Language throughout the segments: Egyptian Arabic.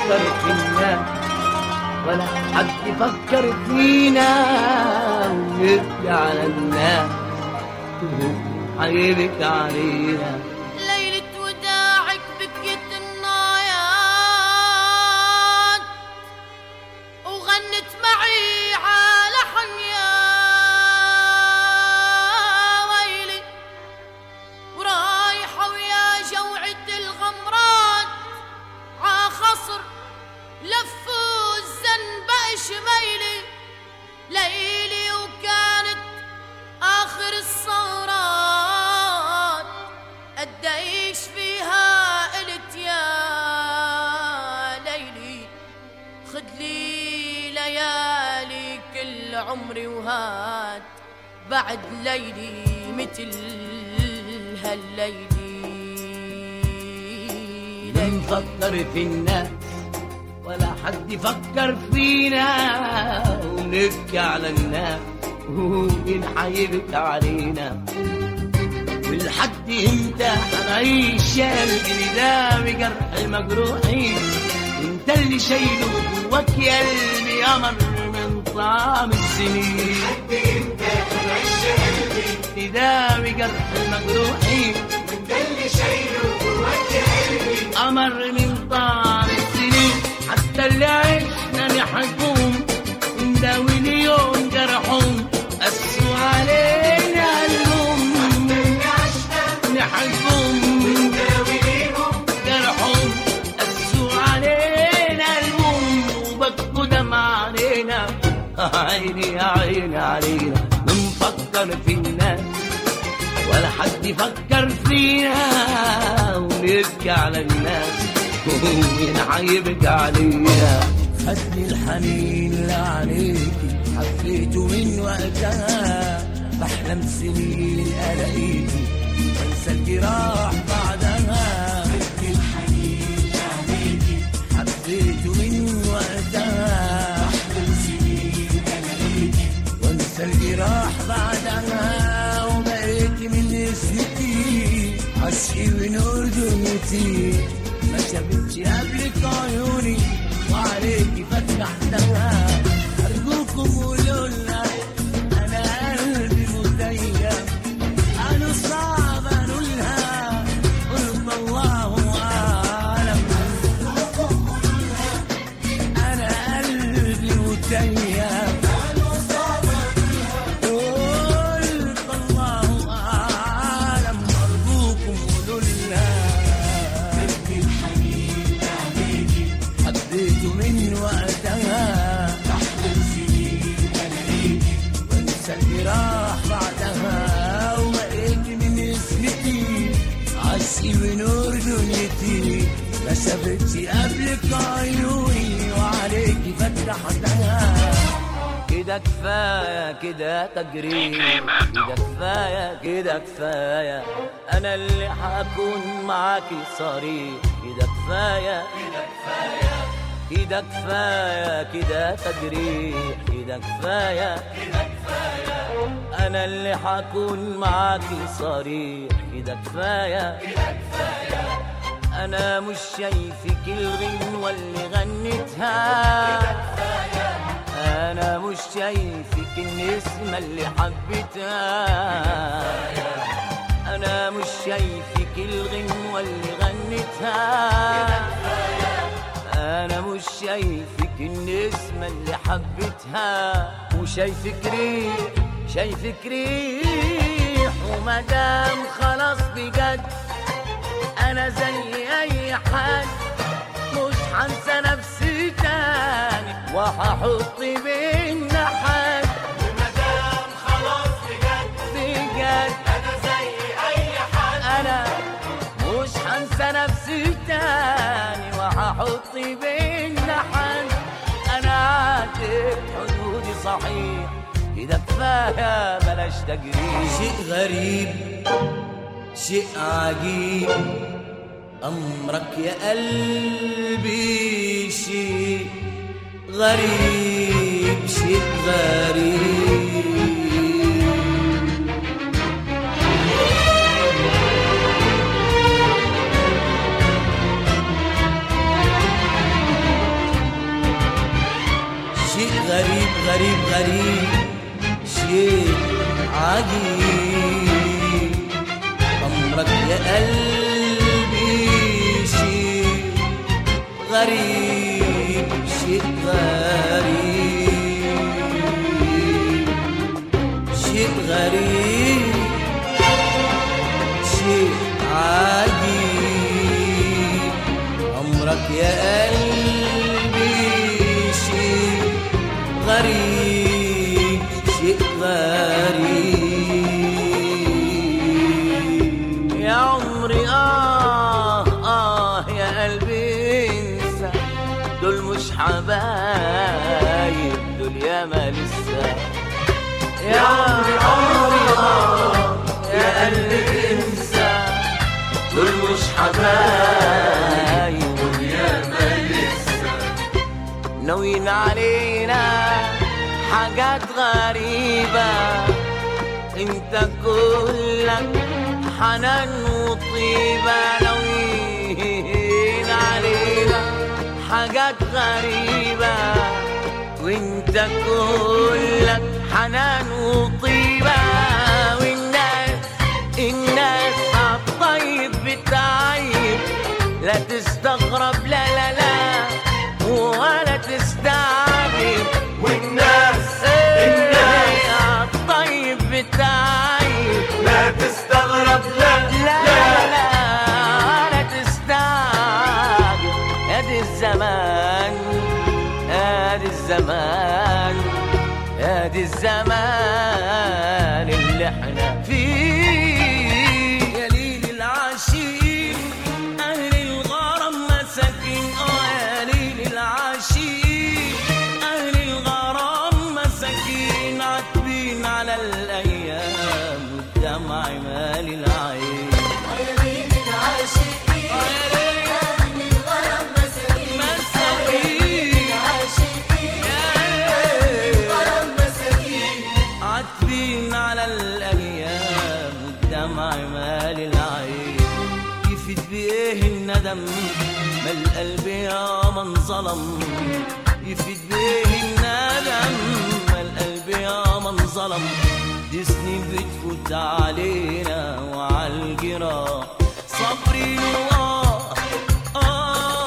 نفكر في الناس ولا حد يفكر فينا ونبكي على الناس حيبكي علينا ليلة وداعك بكيت النايات وغنت معي على حنيا ويلي ورايحة ويا جوعة الغمرات ع خصر لفوا الزنب شميلي ليلي وكانت آخر الصورات قديش فيها قلت يا ليلي خد لي ليالي كل عمري وهات بعد ليلي مثل هالليلي بنفكر في الناس ولا حد يفكر فينا ونبكي على الناس ومين حيبكي علينا ولحد امتى حنعيش يا قلبي ده بجرح المجروحين انت اللي شايله جواك يا قلبي قمر من طعم السنين لحد امتى حنعيش يا قلبي ده بجرح المجروحين قمر من طعم السنين حتى اللي عشنا نحكم نداوي اليوم جرحهم قسوا علينا قلبهم نحكم جرحهم قسوا علينا قلبهم وبكوا دمع علينا عيني يا عيني علينا بنفكر في الناس ولا حد يفكر فينا ونبكي على الناس ومين حيبكي علينا خدني الحنين اللي عليكي حبيته من وقتها بحلم سنين الاقيكي وانسى الجراح بعدها خدني الحنين اللي عليكي حبيته من وقتها بحلم سنين الاقيكي وانسى الجراح بعدها وبقيت من اسمتي عشقي ونور دنيتي ما شافتش قبلك عيوني وعليكي فتحتها ارجوكم قولوا لنا انا قلبي متيم انا صعب اقولها قلت الله اعلم انا قلبي متيم قلت الله أعلم أرجوكم قولوا لنا حبيته من وقتها وانسى الجراح بعدها وبقيت من اسمتي عشقي ونور دنيتي ما شافتش قبلك عيوني وعليكي فتحتها كده كفاية كده تجريح كده كفاية كده كفاية أنا اللي هكون معاكي صريح كده كفاية كده كفاية كده كفاية كده تجريح كده كفاية كده كفاية أنا اللي هكون معاكي صريح كده كفاية كده كفاية أنا مش شايفك الغنوة اللي غنتها انا مش شايفك النسمة اللي حبيتها انا مش شايفك الغنوة اللي غنيتها انا مش شايفك النسمة اللي حبيتها وشايفك ريح شايفك ريح ومدام خلاص بجد انا زي اي حد مش هنسى نفسي تاني وهحط بينا حد مدام خلاص بجد بجد انا زي اي حد انا مش هنسى نفسي تاني وهحط بينا حد انا عاتب حدودي صحيح كده كفايه بلاش تجريح شيء غريب شيء عجيب أمرك يا قلبي شيء غريب شيء غريب غريب غريب شيء عجيب أمرك يا قلبي شيء غريب شيء غريب شيء غريب شيء عجيب أمرك يا قلبي شيء غريب شيء غريب يا عمري آه آه يا قلبي انسى دول مش حبايب دول ياما لسه يا عمري عمري آه يا قلبي انسى دول مش حبايب دول ياما لسه ناويين علينا حاجات غريبة انت كلك حنان وطيبة ناويين علينا حاجات غريبة وانت كلك حنان وطيبة والناس الناس عالطيب بتعيب لا تستغرب لا لا لا ولا تستعجب والناس الناس الطيب بتاعي لا تستغرب لا لا لا لا لا تستعجب ادي الزمان ادي الزمان ادي الزمان اللي احنا فيه يا ليل العاشقين أهل الغرام مساكين آه يا ليل العاشقين أهل الغرام مساكين عاتبين على الأيام والدمع مال العين مساكين عاتبين على الايام والدمع مال العين يفيد بايه الندم ما القلب يا من ظلم يفيد بايه الندم ما القلب يا من ظلم دي سنين بتفوت علينا وعلى الجراح صبري وآه آه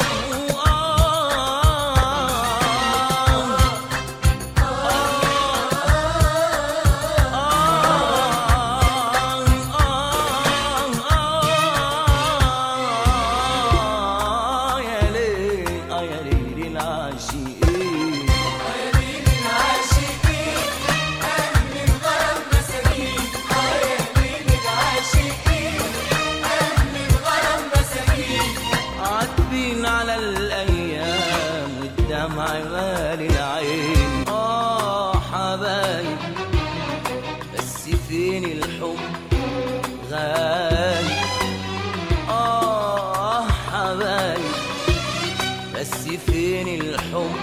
وآه يا ليل آه يا ليل العاشقين عاتبين على الايام والدمع مال العين اه حبايب بس فين الحب غالي اه حبايب بس فين الحب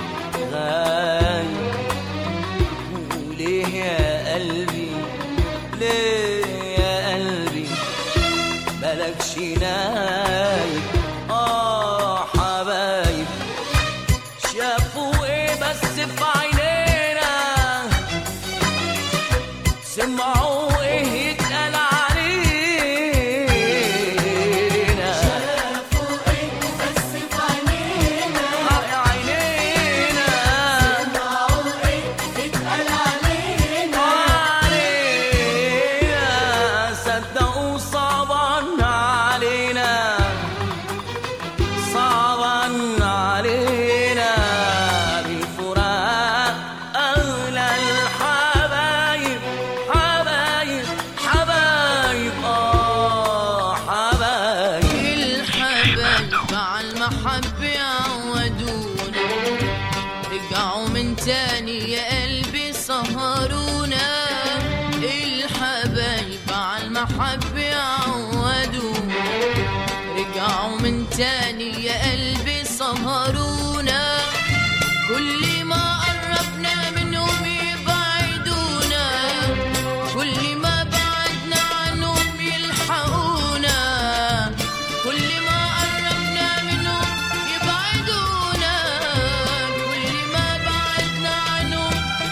غالي وليه يا قلبي ليه يا قلبي ملكش نايب اه حبايب شافوا ايه بس في عينينا سمعوا ايه يتقال علينا شافوا ايه بس في عينينا عينينا سمعوا ايه يتقال علينا علينا صدقوا صعبا علينا صعبا علينا بالفراق أغلى الحبايب حبايب حبايب آه حبايب الحبايب مع المحبة يعودونا رجعوا من تاني يا قلبي سهرونا الحبايب مع المحبة يعودونا رجعوا من تاني يا قلبي سهرونا كل ما قربنا منهم يبعدونا كل ما بعدنا عنهم يلحقونا كل ما قربنا منهم يبعدونا كل ما بعدنا عنهم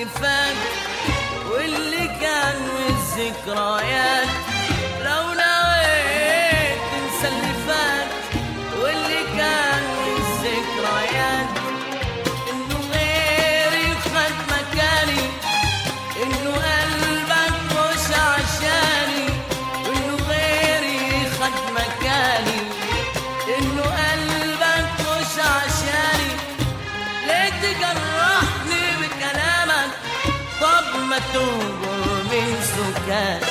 فات واللي كان والذكريات لو نويت تنسى اللي فات واللي كان والذكريات انه غيري خد مكاني انه قلبك مش عشاني انه غيري خد مكاني انه قلبك مش عشاني ليه تجرحني بكلامك طب ما تنجر من سكات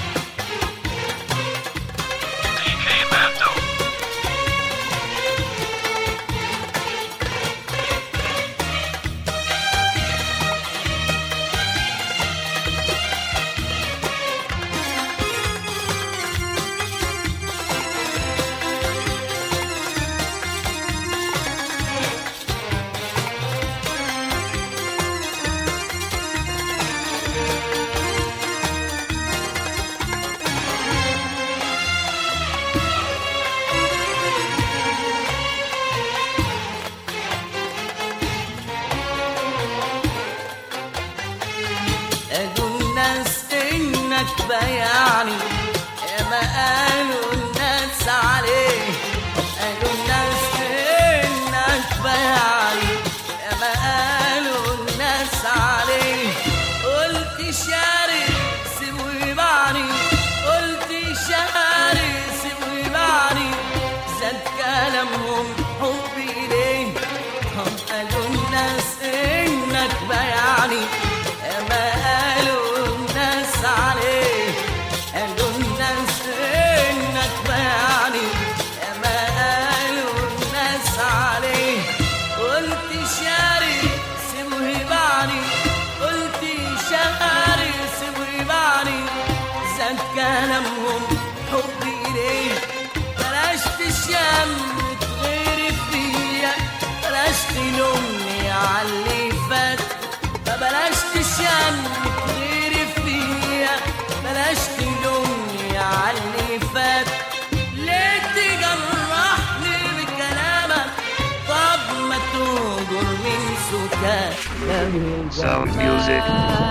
قالوا الناس انك بيعني يا ما قالوا الناس عليه قالوا الناس انك بيعني يا ما قالوا الناس عليه قلت شاري سيبوا يبعني قلت شاري سيبوا يبعني زاد كلامهم حبي ليه هم قالوا الناس انك بيعني ما قالوا الناس عليه قالوا الناس انك بيعني ما قالوا الناس عليه قلت شاري سيبوا يبعني قلت شاري سيبوا يبعني زاد كلامهم حبي ليه بلاش تشمت غيري فيا بلاش تلومني على اللي فات فبلاش تشمت غيري فيا بلاش تلومني على اللي فات ليه تجرحني بكلامك طب ما تهجر من سكات Sound music.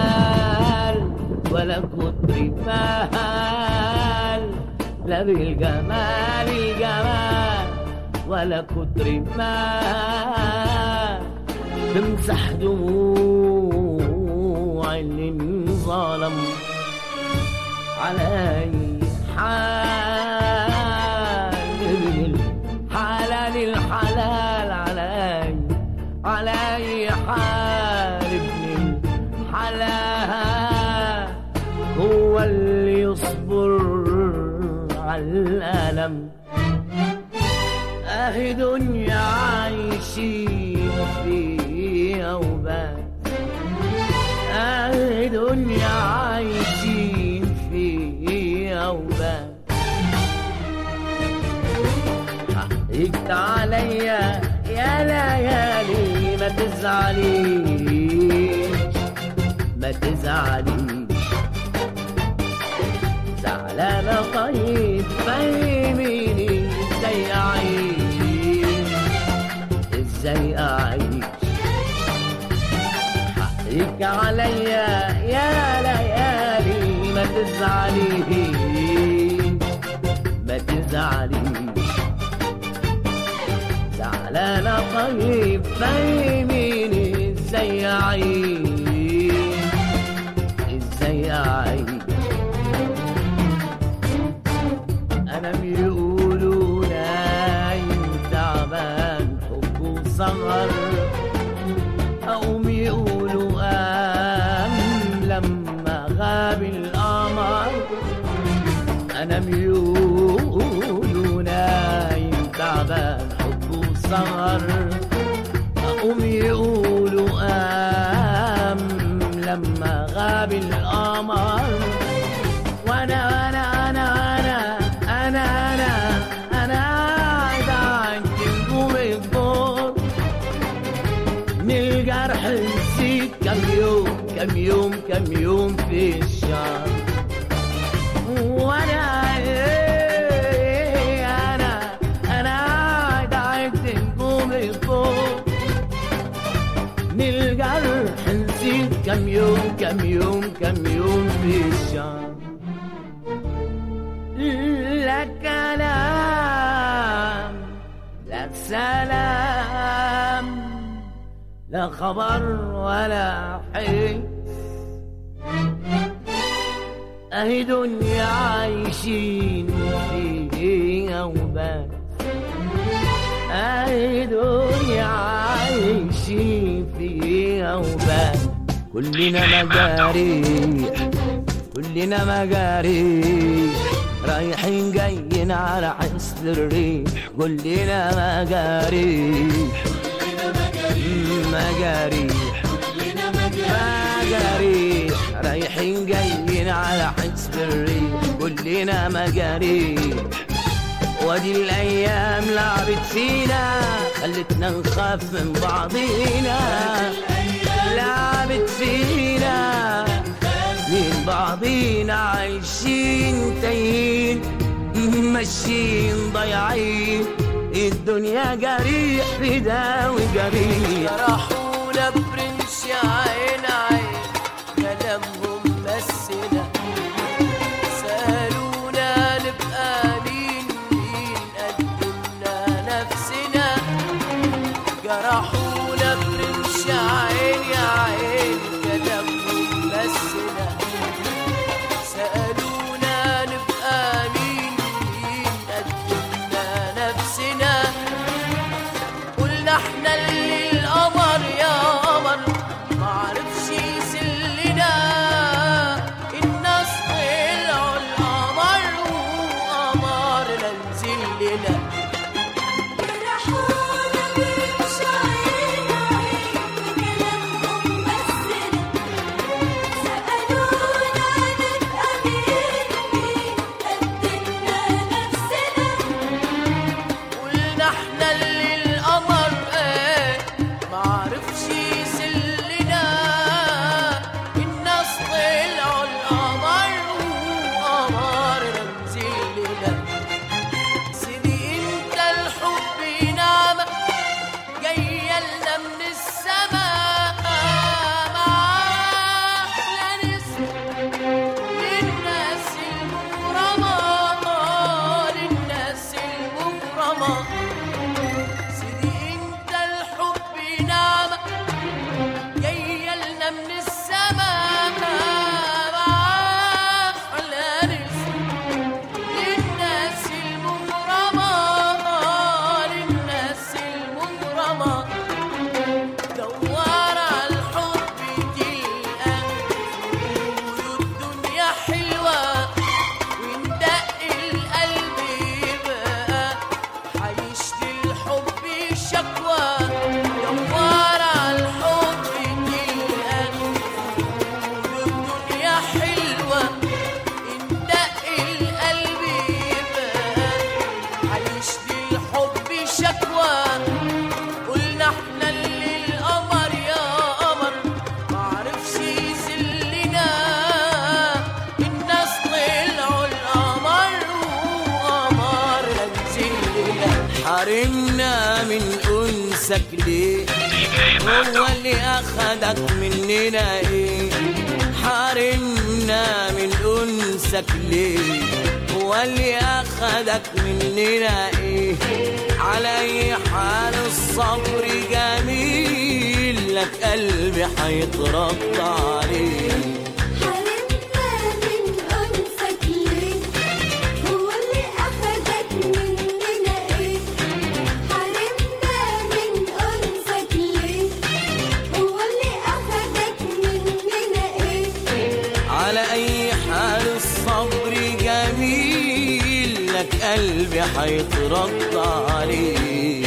ولا كتر مال لا بالجمال الجمال ولا كتر مال تمسح دموع اللي انظلم على أي حال ابن الحلال الحلال على أي على أي حال ابن الحلال هو اللي يصبر على الألم أهي دنيا عايشين فيها وبس أهي دنيا عايشين فيها وبس حقك عليا يا ليالي ما تزعليش ما تزعليش زعلانة طيب فهميني ازاي اعيش ازاي اعيش حقك عليا يا ليالي ما تزعليش ما تزعليش زعلانة طيب فهميني ازاي اعيش ازاي اعيش انا بيقولوا نايم تعبان حب وسهر اقوم يقولوا قام لما غاب القمر انا بيقولوا نايم تعبان حب وسهر اقوم يقولوا قام لما غاب القمر وانا انا انا انا انا انا انا قاعد عند نجوم الدور من الجرح نسيت كم يوم كم يوم كم يوم في الشهر وانا إيه انا انا قاعد عند نجوم الدور من الجرح نسيت كم يوم يوم كم يوم كم يوم في الشهر لا كلام لا سلام لا خبر ولا حس اهي دنيا عايشين فيها وبس اهي دنيا عايشين فيها وبس كلنا مجاريح كلنا مجاريح رايحين جايين على حسن الريح كلنا مجاريح مجاريح مجاريح رايحين جايين على حسب الريح كلنا مجاريح وادي الايام لعبت فينا خلتنا نخاف من بعضينا لعبت فينا من بعضينا عايشين تايهين ماشيين ضايعين الدنيا جريح في ده وجريح جرحونا برمش عين عين كلامهم مسنا سألونا نبقى مين مين قدمنا نفسنا جرحونا برمش عين يا عين كلامهم مسنا سألونا نبقى مين مين قدمنا نفسنا قلنا احنا اللي القمر يا قمر معرفش يسلنا الناس طلعوا القمر وقمر ننزل لنا جرحونا برمش عين عين كلامهم مسنا سألونا نبقى مين مين قدمنا نفسنا قلنا احنا اللي القمر ايه معرفش يسلنا الناس طلعوا القمر وقمر ننزل لنا سيدي انت الحب نعمة جاية لنا من السماء معاه لا نسمع للناس المغرمة للناس المغرمة سيدي انت الحب نعمة جاية لنا من السماء معاه لا نسمع للناس المغرمة للناس المغرمة دور على الحب تلقى قولوا الدنيا حلوة وندق القلب يبقى هيشتي الحب شكوى دور على الحب تلقى قولوا الدنيا حلوة ندق القلب يبقى هيشتي الحب شكوى قلنا احنا اللي القمر يا قمر معرفش يذلنا الناس طلعوا القمر وقمر نزلنا حرمنا من انسك ليه هو اللي اخدك مننا ايه حرمنا من انسك ليه هو اللي اخدك مننا ايه على اي حال الصبر جميل لك قلبي هيترد عليه حرمنا من أنسك ليه هو اللي أخدك مننا إيه حرمنا من أنسك ليه هو اللي أخدك مننا إيه على اي حال الصبر جميل لك قلبي هيترد عليه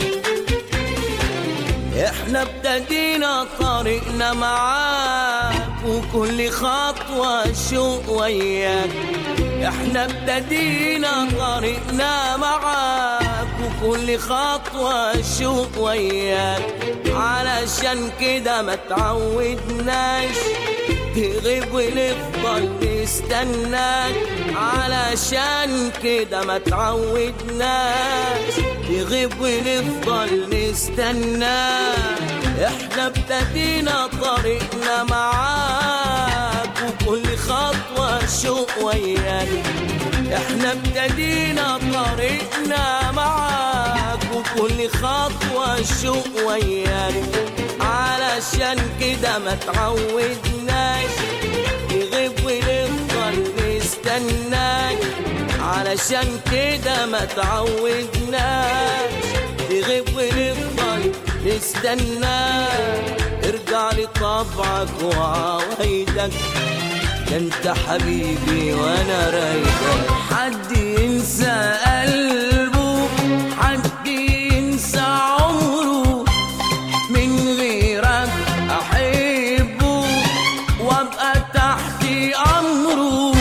احنا ابتدينا طريقنا معاك وكل خطوة شوق وياك احنا ابتدينا طريقنا معاك وكل خطوة شوق وياك علشان كده ما تعودناش تغيب ونفضل نستناك علشان كده ما تعودناش تغيب ونفضل نستناك احنا ابتدينا طريقنا معاك وكل خطوة شوق وياك احنا ابتدينا طريقنا معاك وكل خطوة شوق وياك علشان كده ما تعودناش تغيب ونفضل نستناك علشان كده ما تعودناش تغيب ونفضل نستناك ارجع لطبعك وعوايدك ده انت حبيبي وانا رايدك حد ينسى قلبه حد ينسى عمره من غيرك احبه وابقى تحت امره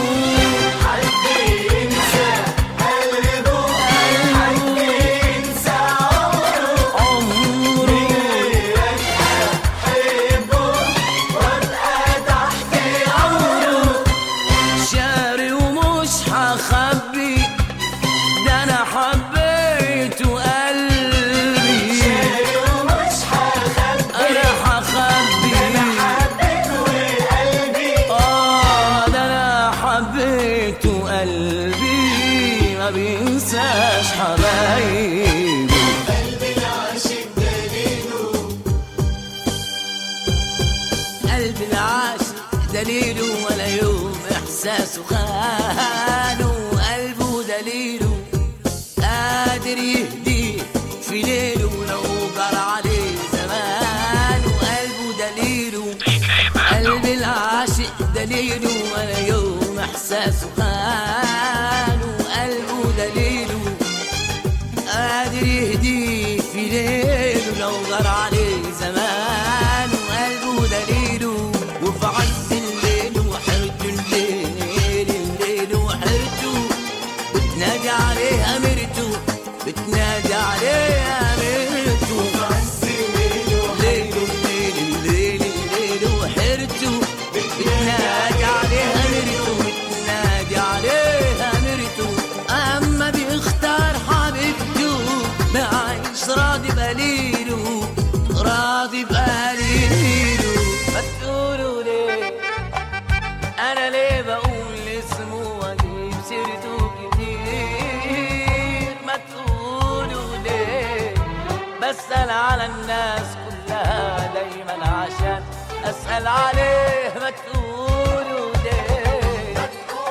عمره شاري ومش هخبي ده انا حبيته قلبي انا هخبي اه ده انا حبيته قلبي ما بينساش حبايبي قلب العاشق دليله ولا يوم احساسه خانه قلبه دليله قادر يهديه في ليله لو جرى عليه زمانه قلبه دليله قلب العاشق دليله ولا يوم احساسه خانه قلبه دليله قادر يهديه في ليله لو غار عليه زمان وقلبه دليله وفي عز الليل وحرته الليل الليل وحرته بتنادي عليه أميرته بتنادي عليه أميرته ليل الليل الليل الليل وحرته بتنادي عليه أميرته بتنادي عليه أميرته أما بيختار حبيبته بعيش راضي بقليله راضي بقليله ما تقولوا ليه انا ليه بقول اسمه واجيب سيرته كتير ما تقولوا ليه بسأل على الناس كلها دايما عشان اسأل عليه ما تقولوا ليه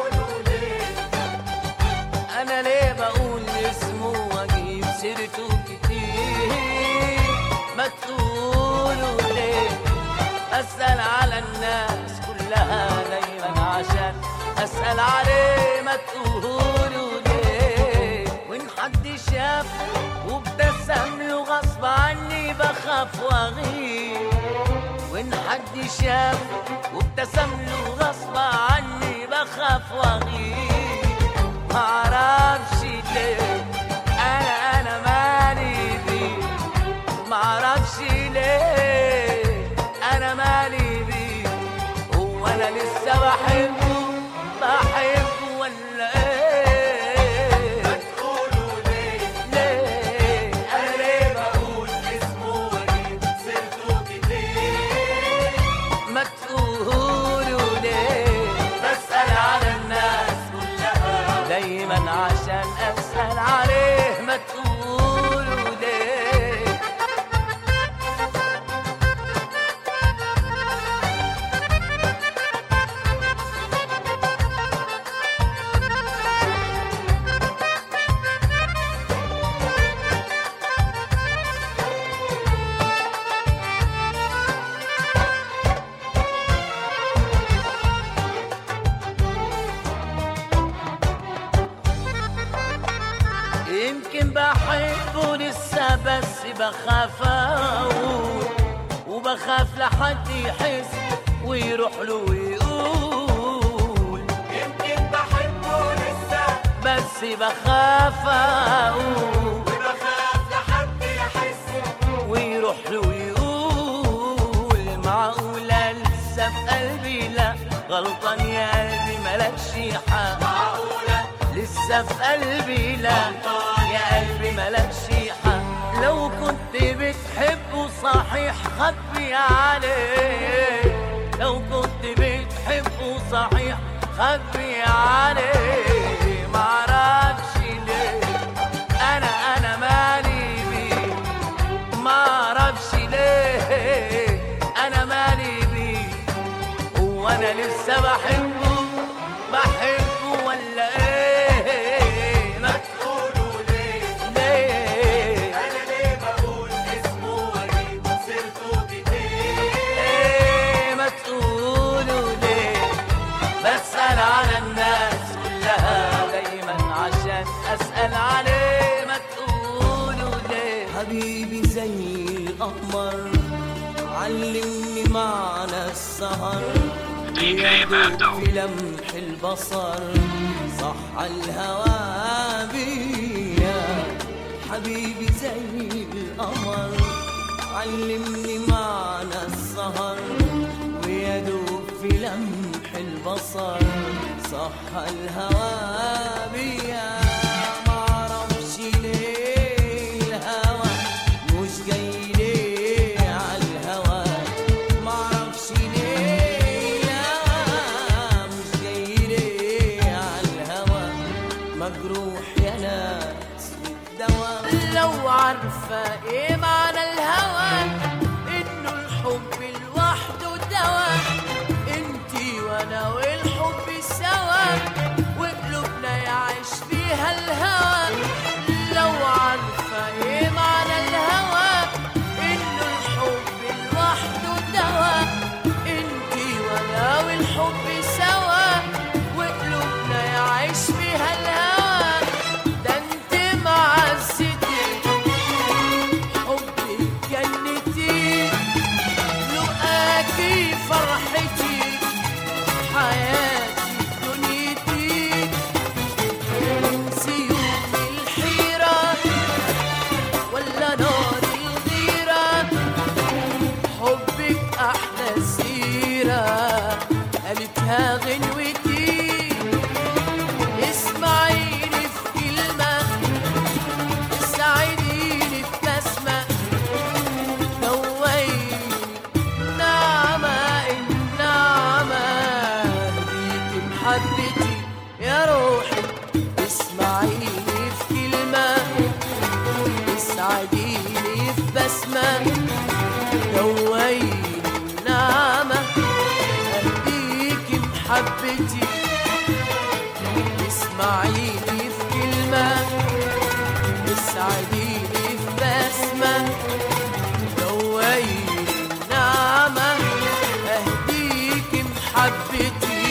انا ليه بقول اسمه واجيب سيرته كتير ما تقولوا ليه اسال على الناس كلها دايما عشان اسال عليه ما تقولوا ليه وان حد شاف وابتسم له غصب عني بخاف واغير وان حد شاف وابتسم له غصب عني بخاف واغير معرفش ليه انا انا مالي بيه معرفش ليه انا مالي بيه هو انا لسه بحبه بحبه ولا ايه تقولوا ليه ليه انا ليه بقول اسمه واجيب سيرته كتير ما تقولوا ليه بسأل على الناس كلها دايما عشان اسال عليه ما تقولوا ليه يمكن بحبه لسه بس بخاف اقول وبخاف لحد يحس ويروح له ويقول يمكن بحبه لسه بس بخاف اقول وبخاف لحد يحس ويروح له ويقول معقولة لسه في قلبي لا غلطان يا قلبي ملكش حق معقولة لسه في قلبي لا يا قلبي ملكش حق لو كنت بتحبه صحيح خبي عليه لو كنت بتحبه صحيح خبي عليه معرفش ليه انا انا مالي بيه معرفش ليه انا مالي بيه هو انا لسه بحبه بحبه ولا ايه ما تقولوا ليه ليه أنا ليه بقول اسمه وأجيب سيرته كتير ايه ما تقولوا ليه بسأل على الناس كلها دايما عشان اسأل عليه ما تقولوا ليه حبيبي زي القمر علمني معنى السهر DK في لمح البصر صح الهوى بيا حبيبي زي القمر علمني معنى السهر ويدوب في لمح البصر صح الهوى بيا معرفش ليه الهوى مش جاي ليه عالهوى معرفش ليه الهوى مش جاي ليه عالهوى مجروح يا ناس والدواء لو عارفة ايه معنى الهوى انه الحب لوحده دواء انتي وانا والحب سوا وقلوبنا يعيش فيها الهوى لو عارفة ايه معنى الهوى انه الحب لوحده دواء انتي وانا والحب سوا وقلوبنا يعيش فيها الهوى ده انت معزتي حبي جنتي لقاكي فرحتي حياتي دنيتي انسي يوم الحيرة ولا نار الغيرة حبك أحلى سيرة قالتها غنوتي اسمعيني في كلمة ساعديني في بسمة دويني نعمة النعمة ليكي محبتي يا روحي اسمعيني في كلمة اسعديني في بسمة دويني النعمة أهديكي محبتي اسمعيني في كلمة اسعديني في بسمة دويني النعمة أهديكي محبتي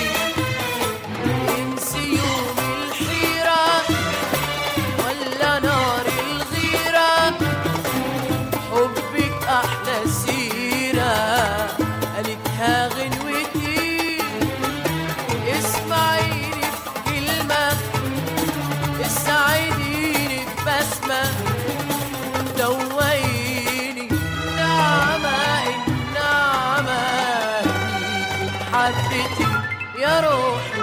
انسي يوم الحيرة ولا نار الغيرة حبك أحلى سيرة قالتها غنوتي اسمعيني في كلمة اسعديني ببسمة دويني نعمة النعمة ليكي محبتي يا روحي